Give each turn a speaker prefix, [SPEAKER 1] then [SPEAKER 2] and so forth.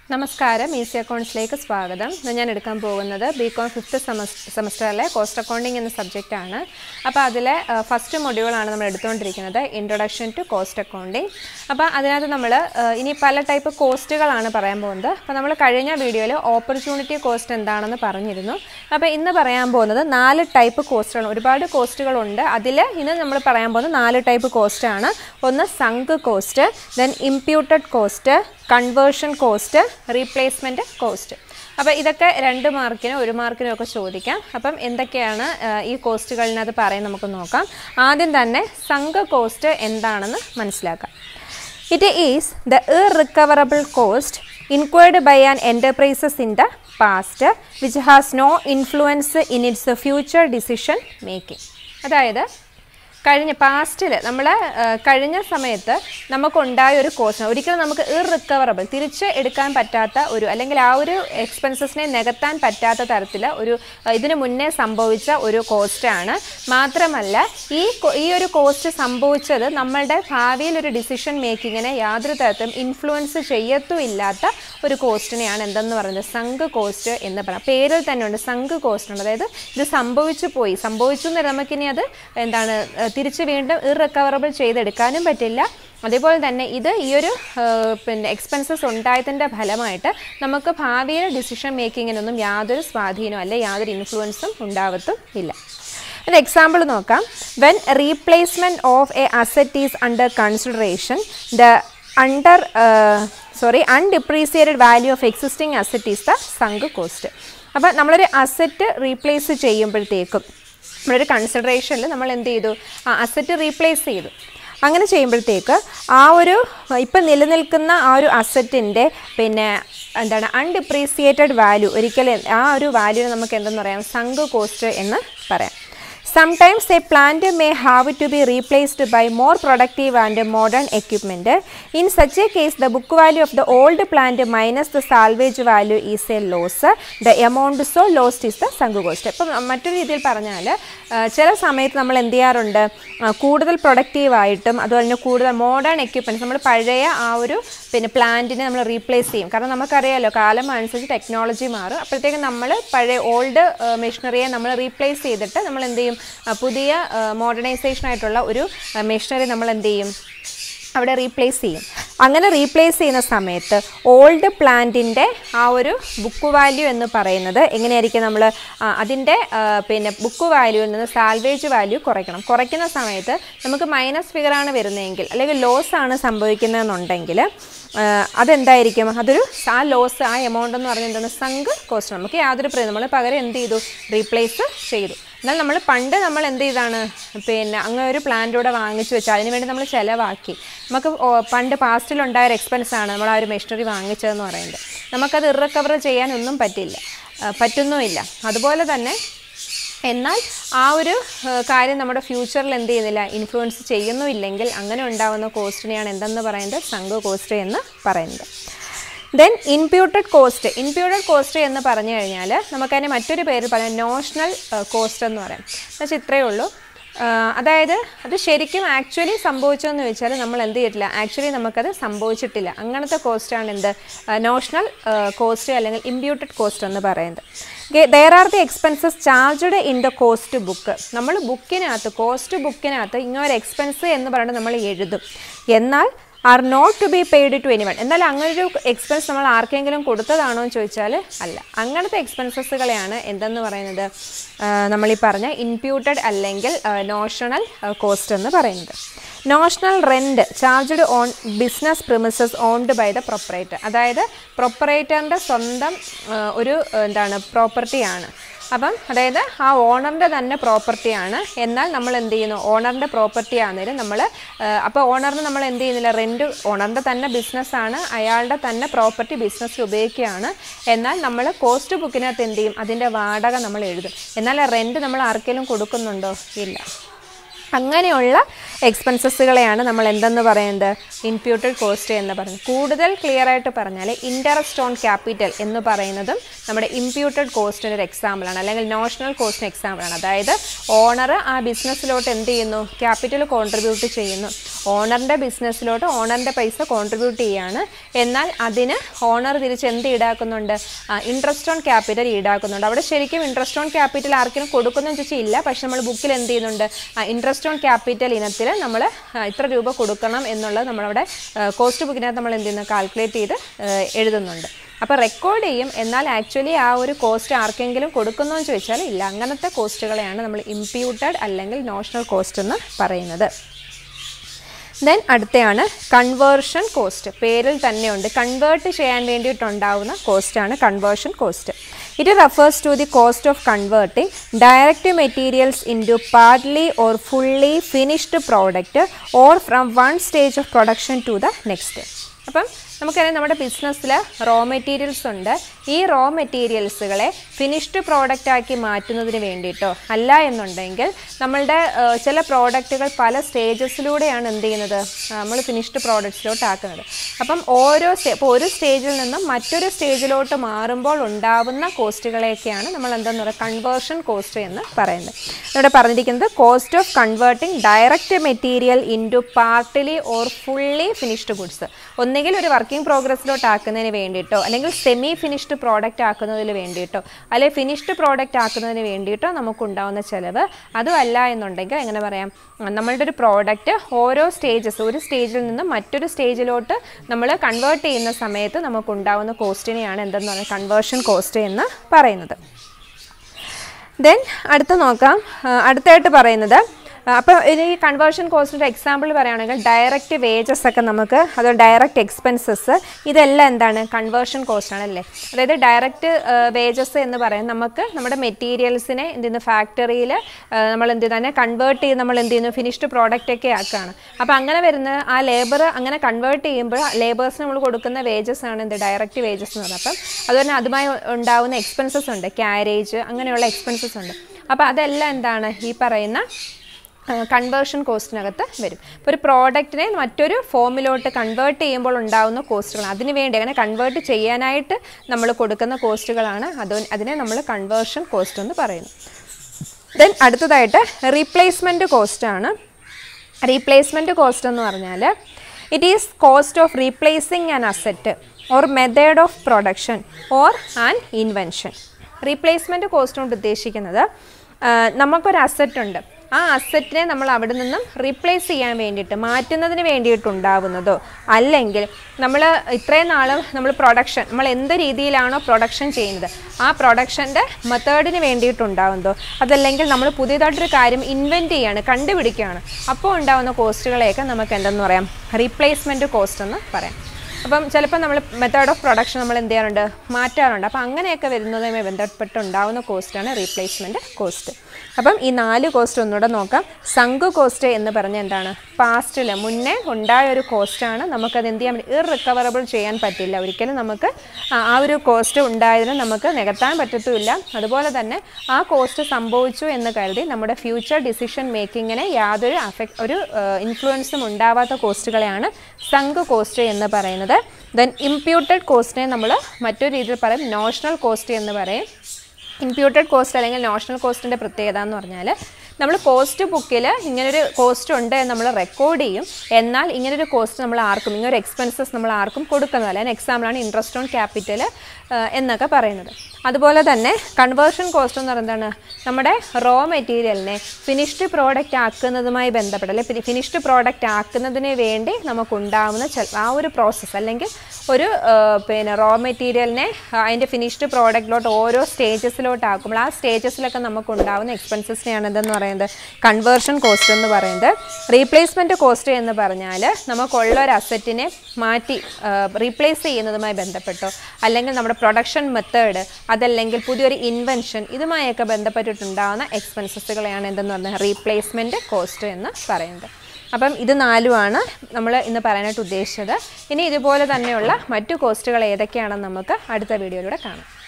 [SPEAKER 1] നമസ്കാരം ഈസി അക്കൗണ്ട്സിലേക്ക് സ്വാഗതം ഇന്ന് ഞാൻ എടുക്കാൻ പോകുന്നത് ബി കോം ഫിഫ്ത്ത് സെമസ്റ്ററിലെ കോസ്റ്റ് അക്കൗണ്ടിങ് എന്ന സബ്ജക്റ്റാണ് അപ്പോൾ അതിലെ ഫസ്റ്റ് മൊഡ്യൂളാണ് നമ്മൾ എടുത്തുകൊണ്ടിരിക്കുന്നത് ഇൻട്രൊഡക്ഷൻ ടു കോസ്റ്റ് അക്കൗണ്ടിങ് അപ്പോൾ അതിനകത്ത് നമ്മൾ ഇനി പല ടൈപ്പ് കോസ്റ്റുകളാണ് പറയാൻ പോകുന്നത് അപ്പോൾ നമ്മൾ കഴിഞ്ഞ വീഡിയോയിൽ ഓപ്പർച്യൂണിറ്റി കോസ്റ്റ് എന്താണെന്ന് പറഞ്ഞിരുന്നു അപ്പോൾ ഇന്ന് പറയാൻ പോകുന്നത് നാല് ടൈപ്പ് കോസ്റ്റുകൾ ഒരുപാട് കോസ്റ്റുകളുണ്ട് അതിൽ ഇന്ന് നമ്മൾ പറയാൻ പോകുന്നത് നാല് ടൈപ്പ് കോസ്റ്റാണ് ഒന്ന് sunk cost then imputed cost conversion cost replacement cost അപ്പോൾ ഇതൊക്കെ രണ്ട് മാർക്കിനും ഒരു മാർക്കിനും ഒക്കെ ചോദിക്കാം അപ്പം എന്തൊക്കെയാണ് ആ, ഈ കോസ്റ്റുകളിനകത്ത് പറയാൻ നമുക്ക് നോക്കാം ആദ്യം തന്നെ സംഘ കോസ്റ്റ് എന്താണെന്ന് മനസ്സിലാക്കാം it is the irrecoverable cost incurred by an enterprises in the past which has no influence in its future decision making അതായത് കഴിഞ്ഞ പാസ്റ്റിൽ നമ്മൾ കഴിഞ്ഞ സമയത്ത് നമുക്കുണ്ടായ ഒരു കോസ്റ്റ് ഒരിക്കലും നമുക്ക് ഇറിക്കവറബിൾ തിരിച്ച് എടുക്കാൻ പറ്റാത്ത ഒരു അല്ലെങ്കിൽ ആ ഒരു എക്സ്പെൻസസിനെ നികത്താൻ പറ്റാത്ത തരത്തിൽ ഒരു ആ, ഇതിനു മുന്നേ സംഭവിച്ച ഒരു കോസ്റ്റാണ് മാത്രമല്ല ഈ കൊ- ഈ ഒരു കോസ്റ്റ് സംഭവിച്ചത് നമ്മളുടെ ഭാവിയിൽ ഒരു ഡിസിഷൻ മേക്കിങ്ങിനെ യാതൊരു തരത്തിലും ഇൻഫ്ലുവൻസ് ചെയ്യത്തുമില്ലാത്ത ഒരു കോസ്റ്റിനെയാണ് എന്തെന്ന് പറയുന്നത് സംഘ് കോസ്റ്റ് എന്ന് പറയാം പേരിൽ തന്നെ ഉണ്ട് സംഘ് കോസ്റ്റ് ഉണ്ട് അതായത് ഇത് സംഭവിച്ചു പോയി സംഭവിച്ചു എന്ന് നമുക്കിനി അത് എന്താണ് ഏഹ്, തിരിച്ച് വീണ്ടും ഇറിക്കവറബിൾ ചെയ്തെടുക്കാനും പറ്റില്ല അതേപോലെ തന്നെ ഇത് ഈ ഒരു ഏഹ്, പിന്നെ എക്സ്പെൻസസ് ഉണ്ടായതിൻ്റെ ഫലമായിട്ട് നമുക്ക് ഭാവിയിൽ ഡിസിഷൻ മേക്കിങ്ങിനൊന്നും യാതൊരു സ്വാധീനവും അല്ലെ യാതൊരു ഇൻഫ്ലുവൻസും ഉണ്ടാവത്തും ഇല്ല ഒരു എക്സാമ്പിൾ നോക്കാം when replacement of a asset is under consideration the under sorry undepreciated value of existing asset is the sunk cost അപ്പോൾ നമ്മളൊരു അസറ്റ് റീപ്ലേസ് ചെയ്യുമ്പോഴത്തേക്കും നമ്മളൊരു കൺസിഡറേഷനിൽ നമ്മൾ എന്ത് ചെയ്തു ആ അസറ്റ് റീപ്ലേസ് ചെയ്തു അങ്ങനെ ചെയ്യുമ്പോഴത്തേക്ക് ആ ഒരു ഇപ്പം നിലനിൽക്കുന്ന ആ ഒരു അസറ്റിൻ്റെ പിന്നെ എന്താണ് അൺഡിപ്രീസിയേറ്റഡ് വാല്യൂ ഒരിക്കലും ആ ഒരു വാല്യൂനെ നമുക്ക് എന്തെന്ന് പറയാം സങ്ക് കോസ്റ്റ് എന്ന് പറയാം Sometimes a plant may have to be replaced by more productive and modern equipment. In such a case, the book value of the old plant minus the salvage value is a loss. The amount so lost is the sunk cost. ഇപ്പം മറ്റൊരു രീതിയിൽ പറഞ്ഞാൽ ചില സമയത്ത് നമ്മൾ എന്ത് ചെയ്യാറുണ്ട് ആ, കൂടുതൽ പ്രൊഡക്റ്റീവായിട്ടും അതുപോലെ തന്നെ കൂടുതൽ മോഡേൺ എക്യുപ്മെൻറ്റ്സ് നമ്മൾ പഴയ ആ ഒരു പിന്നെ പ്ലാന്റിനെ നമ്മൾ റീപ്ലേസ് ചെയ്യും കാരണം നമുക്കറിയാലോ കാലം അനുസരിച്ച് ടെക്നോളജി മാറും അപ്പോഴത്തേക്കും നമ്മൾ പഴയ ഓൾഡ് മെഷീനറിയെ നമ്മൾ റീപ്ലേസ് ചെയ്തിട്ട് നമ്മൾ എന്ത് ചെയ്യും ആ, പുതിയ മോഡേണൈസേഷൻ ആയിട്ടുള്ള ഒരു മെഷീനറി നമ്മൾ എന്ത് ചെയ്യും അവിടെ റീപ്ലേസ് ചെയ്യും അങ്ങനെ റീപ്ലേസ് ചെയ്യുന്ന സമയത്ത് ഓൾഡ് പ്ലാന്റിൻ്റെ ആ ഒരു ബുക്ക് വാല്യൂ എന്ന് പറയുന്നത് എങ്ങനെയായിരിക്കും നമ്മൾ അതിൻ്റെ ആ, പിന്നെ ബുക്ക് വാല്യൂവിൽ നിന്ന് സാൽവേജ് വാല്യൂ കുറയ്ക്കണം കുറയ്ക്കുന്ന സമയത്ത് നമുക്ക് മൈനസ് ഫിഗറാണ് വരുന്നതെങ്കിൽ അല്ലെങ്കിൽ ലോസ് ആണ് സംഭവിക്കുന്നതെന്നുണ്ടെങ്കിൽ ആ, അതെന്തായിരിക്കും അതൊരു ആ ലോസ് ആ എമൗണ്ട് എന്ന് പറഞ്ഞാൽ എന്താണ് സങ്ക് കോസ്റ്റ് നമുക്ക് യാതൊരു പ്രയോജനം നമ്മൾ പകരം എന്ത് ചെയ്തു റീപ്ലേസ് ചെയ്തു എന്നാൽ നമ്മൾ പണ്ട് നമ്മൾ എന്ത് ചെയ്താണ് പിന്നെ അങ്ങനെ ഒരു പ്ലാന്റൂടെ വാങ്ങിച്ചു വെച്ചാൽ അതിന് വേണ്ടി നമ്മൾ ചിലവാക്കി നമുക്ക് ഓ- പണ്ട് പാസ്റ്റിലുണ്ടായ ഒരു എക്സ്പെൻസ് ആണ് നമ്മൾ ആ ഒരു മെഷീനറി വാങ്ങിച്ചതെന്ന് പറയുന്നത് നമുക്കത് ഇറക്കവർ ചെയ്യാനൊന്നും പറ്റില്ല ആ, പറ്റുന്നുമില്ല അതുപോലെ തന്നെ എന്നാൽ ആ ഒരു ആ, കാര്യം നമ്മുടെ ഫ്യൂച്ചറിൽ എന്ത് ചെയ്യുന്നില്ല ഇൻഫ്ലുവൻസ് ചെയ്യുന്നുമില്ലെങ്കിൽ അങ്ങനെ ഉണ്ടാകുന്ന കോസ്റ്റിനെയാണ് എന്തെന്ന് പറയുന്നത് സംഘ കോസ്റ്റ് എന്ന് പറയുന്നത് then imputed cost imputed cost എന്ന് പറഞ്ഞു കഴിഞ്ഞാൽ നമുക്കതിനെ മറ്റൊരു പേര് പറയാം നോഷണൽ കോസ്റ്റ് എന്ന് പറയാം എന്നുവെച്ചാൽ ഇത്രയേ ഉള്ളൂ ആ, അതായത് അത് ശരിക്കും ആക്ച്വലി സംഭവിച്ചതെന്ന് ചോദിച്ചാൽ നമ്മൾ എന്ത് ചെയ്തിട്ടില്ല ആക്ച്വലി നമുക്കത് സംഭവിച്ചിട്ടില്ല അങ്ങനത്തെ കോസ്റ്റാണ് എന്ത് നോഷണൽ കോസ്റ്റ് അല്ലെങ്കിൽ ഇമ്പ്യൂട്ടഡ് കോസ്റ്റ് എന്ന് പറയുന്നത് there are the expenses charged in the cost book നമ്മൾ ബുക്കിനകത്ത് കോസ്റ്റ് ബുക്കിനകത്ത് ഇങ്ങനെ ഒരു എക്സ്പെൻസ് എന്ന് പറഞ്ഞിട്ട് നമ്മൾ എഴുതും എന്നാൽ are not to be paid to anyone എന്നാൽ അങ്ങനെ ഒരു എക്സ്പെൻസ് നമ്മൾ ആർക്കെങ്കിലും കൊടുത്തതാണോ എന്ന് ചോദിച്ചാൽ അല്ല അങ്ങനത്തെ എക്സ്പെൻസസുകളെയാണ് എന്തെന്ന് പറയുന്നത് ആ, നമ്മളീ പറഞ്ഞ ഇൻപ്യൂട്ടഡ് അല്ലെങ്കിൽ നോഷണൽ കോസ്റ്റ് എന്ന് പറയുന്നത് notional rent charged on business premises owned by the proprietor അതായത് പ്രൊപ്പറേറ്ററിൻ്റെ സ്വന്തം ആ, ഒരു ആ, എന്താണ് പ്രോപ്പർട്ടിയാണ് അപ്പം അതായത് ആ ഓണറിൻ്റെ തന്നെ പ്രോപ്പർട്ടിയാണ് എന്നാൽ നമ്മൾ എന്ത് ചെയ്യുന്നു ഓണറിൻ്റെ പ്രോപ്പർട്ടി ആണെങ്കിലും നമ്മൾ അപ്പോൾ ഓണറിന് നമ്മൾ എന്ത് ചെയ്യുന്നില്ല റെൻറ്റ് ഓണറിൻ്റെ തന്നെ ബിസിനസ്സാണ് അയാളുടെ തന്നെ പ്രോപ്പർട്ടി ബിസിനസ്സിൽ ഉപയോഗിക്കുകയാണ് എന്നാൽ നമ്മൾ കോസ്റ്റ് ബുക്കിനകത്ത് എന്ത് ചെയ്യും അതിൻ്റെ വാടക നമ്മൾ എഴുതും എന്നാൽ റെൻറ്റ് നമ്മൾ ആർക്കെങ്കിലും കൊടുക്കുന്നുണ്ടോ ഇല്ല അങ്ങനെയുള്ള എക്സ്പെൻസസുകളെയാണ് നമ്മൾ എന്തെന്ന് പറയുന്നത് ഇൻപ്യൂട്ടഡ് കോസ്റ്റ് എന്ന് പറയുന്നത് കൂടുതൽ ക്ലിയർ ആയിട്ട് പറഞ്ഞാൽ ഇൻട്രസ്റ്റ് ഓൺ ക്യാപിറ്റൽ എന്ന് പറയുന്നതും നമ്മുടെ ഇമ്പ്യൂട്ടഡ് കോസ്റ്റിൻ്റെ ഒരു എക്സാമ്പിളാണ് അല്ലെങ്കിൽ നോഷണൽ കോസ്റ്റിന് എക്സാമ്പിളാണ് അതായത് ഓണർ ആ ബിസിനസ്സിലോട്ട് എന്ത് ചെയ്യുന്നു ക്യാപിറ്റൽ കോൺട്രിബ്യൂട്ട് ചെയ്യുന്നു ഓണറിൻ്റെ ബിസിനസ്സിലോട്ട് ഓണറിൻ്റെ പൈസ കോൺട്രിബ്യൂട്ട് ചെയ്യാണ് എന്നാൽ അതിന് ഓണർ തിരിച്ച് എന്ത് ഈടാക്കുന്നുണ്ട് ഇൻട്രസ്റ്റ് ഓൺ ക്യാപിറ്റൽ ഈടാക്കുന്നുണ്ട് അവിടെ ശരിക്കും ഇൻട്രസ്റ്റ് ഓൺ ക്യാപിറ്റൽ ആർക്കും കൊടുക്കുന്നു ചോദിച്ചാൽ ഇല്ല പക്ഷെ നമ്മൾ ബുക്കിൽ എന്ത് ചെയ്യുന്നുണ്ട് ഇൻട്രസ്റ്റ് ഓൺ ക്യാപിറ്റൽ ഇനത്തിൽ നമ്മൾ ഇത്ര രൂപ കൊടുക്കണം എന്നുള്ളത് നമ്മളവിടെ കോസ്റ്റ് ബുക്കിനകത്ത് നമ്മൾ എന്ത് ചെയ്യുന്നു കാൽക്കുലേറ്റ് ചെയ്ത് ആ, എഴുതുന്നുണ്ട് അപ്പോൾ റെക്കോർഡ് ചെയ്യും എന്നാൽ ആക്ച്വലി ആ ഒരു കോസ്റ്റ് ആർക്കെങ്കിലും കൊടുക്കുന്നോ എന്ന് ചോദിച്ചാൽ ഇല്ല അങ്ങനത്തെ കോസ്റ്റുകളെയാണ് നമ്മൾ ഇമ്പ്യൂട്ടഡ് അല്ലെങ്കിൽ നോഷണൽ കോസ്റ്റ് എന്ന് പറയുന്നത് ദെൻ അടുത്തയാണ് കൺവേർഷൻ കോസ്റ്റ് പേരിൽ തന്നെയുണ്ട് കൺവേർട്ട് ചെയ്യാൻ വേണ്ടിയിട്ടുണ്ടാവുന്ന കോസ്റ്റാണ് conversion cost it refers to the cost of converting direct materials in to partly or fully finished product or from one stage of production to the next അപ്പം നമുക്കറിയാം നമ്മുടെ ബിസിനസ്സിൽ raw materials ഉണ്ട് ഈ റോ മെറ്റീരിയൽസുകളെ ഫിനിഷ്ഡ് പ്രോഡക്റ്റ് ആക്കി മാറ്റുന്നതിന് വേണ്ടിയിട്ടോ അല്ല എന്നുണ്ടെങ്കിൽ നമ്മളുടെ ആ, ചില പ്രോഡക്റ്റുകൾ പല സ്റ്റേജസിലൂടെയാണ് എന്ത് ചെയ്യുന്നത് നമ്മൾ ഫിനിഷ്ഡ് പ്രോഡക്ട്സിലോട്ട് ആക്കുന്നത് അപ്പം ഓരോ സ്റ്റേ ഇപ്പോൾ ഒരു സ്റ്റേജിൽ നിന്നും മറ്റൊരു സ്റ്റേജിലോട്ട് മാറുമ്പോൾ ഉണ്ടാവുന്ന കോസ്റ്റുകളെയൊക്കെയാണ് നമ്മൾ എന്താണെന്ന് പറയുക കൺവേർഷൻ കോസ്റ്റ് എന്ന് പറയുന്നത് ഇവിടെ പറഞ്ഞിരിക്കുന്നത് cost of converting direct material in to partly or fully finished goods ഒന്നുകിൽ ഒരു വർക്കിംഗ് പ്രോഗ്രസ്സിലോട്ട് ആക്കുന്നതിന് വേണ്ടിയിട്ടോ അല്ലെങ്കിൽ സെമി ഫിനിഷ്ഡ് പ്രോഡക്റ്റ് ആക്കുന്നതിന് വേണ്ടിയിട്ടോ അല്ലെങ്കിൽ ഫിനിഷ്ഡ് പ്രോഡക്റ്റ് ആക്കുന്നതിന് വേണ്ടിയിട്ടോ നമുക്കുണ്ടാവുന്ന ചിലവ് അതും അല്ല എന്നുണ്ടെങ്കിൽ എങ്ങനെ പറയാം നമ്മളുടെ ഒരു പ്രോഡക്റ്റ് ഓരോ സ്റ്റേജസ് ഒരു സ്റ്റേജിൽ നിന്ന് മറ്റൊരു സ്റ്റേജിലോട്ട് നമ്മൾ കൺവേർട്ട് ചെയ്യുന്ന സമയത്ത് നമുക്കുണ്ടാവുന്ന കോസ്റ്റിനെയാണ് എന്തെന്ന് പറയുന്നത് കൺവേർഷൻ കോസ്റ്റ് എന്ന് പറയുന്നത് ദെൻ അടുത്ത നോക്കാം ആ, അടുത്തായിട്ട് പറയുന്നത് അപ്പോൾ ഇനി കൺവേർഷൻ കോസ്റ്റിൻ്റെ എക്സാമ്പിൾ പറയുകയാണെങ്കിൽ ഡയറക്റ്റ് വേജസ് ഒക്കെ നമുക്ക് അത് ഡയറക്റ്റ് എക്സ്പെൻസസ് ഇതെല്ലാം എന്താണ് കൺവേർഷൻ കോസ്റ്റ് ആണല്ലേ അതായത് ഡയറക്റ്റ് വേജസ് എന്ന് പറയുന്നത് നമുക്ക് നമ്മുടെ മെറ്റീരിയൽസിനെ എന്ത് ചെയ്യുന്നു ഫാക്ടറിയിൽ നമ്മൾ എന്ത് ചെയ്യുന്നു കൺവേർട്ട് ചെയ്ത് നമ്മൾ എന്ത് ചെയ്യുന്നു ഫിനിഷ്ഡ് പ്രോഡക്റ്റ് ഒക്കെ ആക്കുകയാണ് അപ്പോൾ അങ്ങനെ വരുന്ന ആ ലേബർ അങ്ങനെ കൺവേർട്ട് ചെയ്യുമ്പോൾ ലേബേഴ്സിന് നമ്മൾ കൊടുക്കുന്ന വേജസ് ആണ് എന്ത് ഡയറക്റ്റ് വേജസ് എന്ന് പറയുന്നത് അപ്പം അതുപോലെ അതുമായി ഉണ്ടാവുന്ന എക്സ്പെൻസസ് ഉണ്ട് ക്യാരേജ് അങ്ങനെയുള്ള എക്സ്പെൻസസ് ഉണ്ട് അപ്പോൾ അതെല്ലാം എന്താണ് ഈ പറയുന്ന കൺവേർഷൻ കോസ്റ്റിനകത്ത് വരും ഇപ്പോൾ ഒരു പ്രോഡക്റ്റിനെ മറ്റൊരു ഫോമിലോട്ട് കൺവേർട്ട് ചെയ്യുമ്പോൾ ഉണ്ടാകുന്ന കോസ്റ്റുകൾ അതിന് വേണ്ടി അങ്ങനെ കൺവേർട്ട് ചെയ്യാനായിട്ട് നമ്മൾ കൊടുക്കുന്ന കോസ്റ്റുകളാണ് അത് അതിനെ നമ്മൾ കൺവേർഷൻ കോസ്റ്റ് എന്ന് പറയുന്നു ദെൻ അടുത്തതായിട്ട് റീപ്ലേസ്മെൻറ്റ് കോസ്റ്റാണ് റീപ്ലേസ്മെൻറ്റ് കോസ്റ്റ് എന്ന് പറഞ്ഞാൽ it is cost of replacing an asset or method of production or an invention replacement cost കൊണ്ട് ഉദ്ദേശിക്കുന്നത് ആ, നമുക്കൊരു അസറ്റ് ഉണ്ട് ആ അസറ്റിനെ നമ്മൾ അവിടെ നിന്നും റീപ്ലേസ് ചെയ്യാൻ വേണ്ടിയിട്ട് മാറ്റുന്നതിന് വേണ്ടിയിട്ടുണ്ടാവുന്നതോ അല്ലെങ്കിൽ നമ്മൾ ഇത്രയും നാൾ നമ്മൾ പ്രൊഡക്ഷൻ നമ്മൾ എന്ത് രീതിയിലാണോ പ്രൊഡക്ഷൻ ചെയ്യുന്നത് ആ പ്രൊഡക്ഷൻ്റെ മെത്തേഡിന് വേണ്ടിയിട്ടുണ്ടാവുന്നതോ അതല്ലെങ്കിൽ നമ്മൾ പുതിയതായിട്ടൊരു കാര്യം ഇൻവെൻറ്റ് ചെയ്യാണ് കണ്ടുപിടിക്കുകയാണ് അപ്പോൾ ഉണ്ടാവുന്ന കോസ്റ്റുകളെയൊക്കെ നമുക്ക് എന്തെന്ന് പറയാം റീപ്ലേസ്മെൻറ്റ് കോസ്റ്റ് എന്ന് പറയാം അപ്പം ചിലപ്പോൾ നമ്മൾ മെത്തേഡ് ഓഫ് പ്രൊഡക്ഷൻ നമ്മൾ എന്ത് ചെയ്യാറുണ്ട് മാറ്റാറുണ്ട് അപ്പോൾ അങ്ങനെയൊക്കെ വരുന്നതുമായി ബന്ധപ്പെട്ട് ഉണ്ടാവുന്ന കോസ്റ്റാണ് റീപ്ലേസ്മെൻറ്റ് കോസ്റ്റ് അപ്പം ഈ നാല് കോസ്റ്റ് ഒന്നുകൂടെ നോക്കാം സങ്ക് കോസ്റ്റ് എന്ന് പറഞ്ഞ എന്താണ് പാസ്റ്റിൽ മുന്നേ ഉണ്ടായ ഒരു കോസ്റ്റാണ് നമുക്കത് എന്ത് ചെയ്യാൻ ഇറിക്കവറബിൾ ചെയ്യാൻ പറ്റില്ല ഒരിക്കലും നമുക്ക് ആ- ആ ഒരു കോസ്റ്റ് ഉണ്ടായതിന് നമുക്ക് നികത്താൻ പറ്റത്തുമില്ല അതുപോലെ തന്നെ ആ കോസ്റ്റ് സംഭവിച്ചു എന്ന് കരുതി നമ്മുടെ ഫ്യൂച്ചർ ഡിസിഷൻ മേക്കിങ്ങിനെ യാതൊരു അഫക്ട് ഒരു ഇൻഫ്ലുവൻസും ഉണ്ടാവാത്ത കോസ്റ്റുകളെയാണ് സങ്ക് കോസ്റ്റ് എന്ന് പറയുന്നത് ദെൻ ഇംപ്യൂട്ടഡ് കോസ്റ്റിനെ നമ്മൾ മറ്റൊരു രീതിയിൽ പറയും നോഷണൽ കോസ്റ്റ് എന്ന് പറയും ഇംപ്യൂട്ടഡ് കോസ്റ്റ് അല്ലെങ്കിൽ നോഷണൽ കോസ്റ്റിൻ്റെ പ്രത്യേകത എന്ന് പറഞ്ഞാൽ നമ്മൾ കോസ്റ്റ് ബുക്കിൽ ഇങ്ങനൊരു കോസ്റ്റ് ഉണ്ട് എന്ന് നമ്മൾ റെക്കോർഡ് ചെയ്യും എന്നാൽ ഇങ്ങനൊരു കോസ്റ്റ് നമ്മൾ ആർക്കും ഇങ്ങനൊരു എക്സ്പെൻസസ് നമ്മൾ ആർക്കും കൊടുക്കുന്നതല്ല അതിന് എക്സാമ്പിളാണ് ഇൻട്രസ്റ്റ് ഓൺ ക്യാപിറ്റൽ എന്നൊക്കെ പറയുന്നത് അതുപോലെ തന്നെ കൺവേർഷൻ കോസ്റ്റ് എന്ന് പറയുന്നത് എന്താണ് നമ്മുടെ റോ മെറ്റീരിയലിനെ ഫിനിഷ്ഡ് പ്രോഡക്റ്റ് ആക്കുന്നതുമായി ബന്ധപ്പെട്ട് അല്ലെങ്കിൽ ഫിനിഷ്ഡ് പ്രോഡക്റ്റ് ആക്കുന്നതിന് വേണ്ടി നമുക്കുണ്ടാവുന്ന ചെ- ആ ഒരു പ്രോസസ്സ് അല്ലെങ്കിൽ ഒരു ആ, പിന്നെ റോ മെറ്റീരിയലിനെ അതിൻ്റെ ഫിനിഷ്ഡ് പ്രോഡക്റ്റിലോട്ട് ഓരോ സ്റ്റേജസിലോട്ട് ആക്കുമ്പോൾ ആ സ്റ്റേജസിലൊക്കെ നമുക്ക് ഉണ്ടാവുന്ന എക്സ്പെൻസസിനെയാണ് എന്തെന്ന് പറയുന്നത് കൺവേർഷൻ കോസ്റ്റ് എന്ന് പറയുന്നത് റീപ്ലേസ്മെൻറ്റ് കോസ്റ്റ് എന്ന് പറഞ്ഞാൽ നമുക്കുള്ള ഒരു അസറ്റിനെ മാറ്റി റീപ്ലേസ് ചെയ്യുന്നതുമായി ബന്ധപ്പെട്ടോ അല്ലെങ്കിൽ നമ്മുടെ പ്രൊഡക്ഷൻ മെത്തേഡ് അതല്ലെങ്കിൽ പുതിയൊരു ഇൻവെൻഷൻ ഇതുമായൊക്കെ ബന്ധപ്പെട്ടിട്ടുണ്ടാകുന്ന എക്സ്പെൻസസുകളെയാണ് എന്തെന്ന് പറഞ്ഞാൽ റീപ്ലേസ്മെൻറ്റ് കോസ്റ്റ് എന്ന് പറയുന്നത് അപ്പം ഇത് നാലുമാണ് നമ്മൾ ഇന്ന് പറയാനായിട്ട് ഉദ്ദേശിച്ചത് ഇനി ഇതുപോലെ തന്നെയുള്ള മറ്റു കോസ്റ്റുകൾ ഏതൊക്കെയാണെന്ന് നമുക്ക് അടുത്ത വീഡിയോയിലൂടെ കാണാം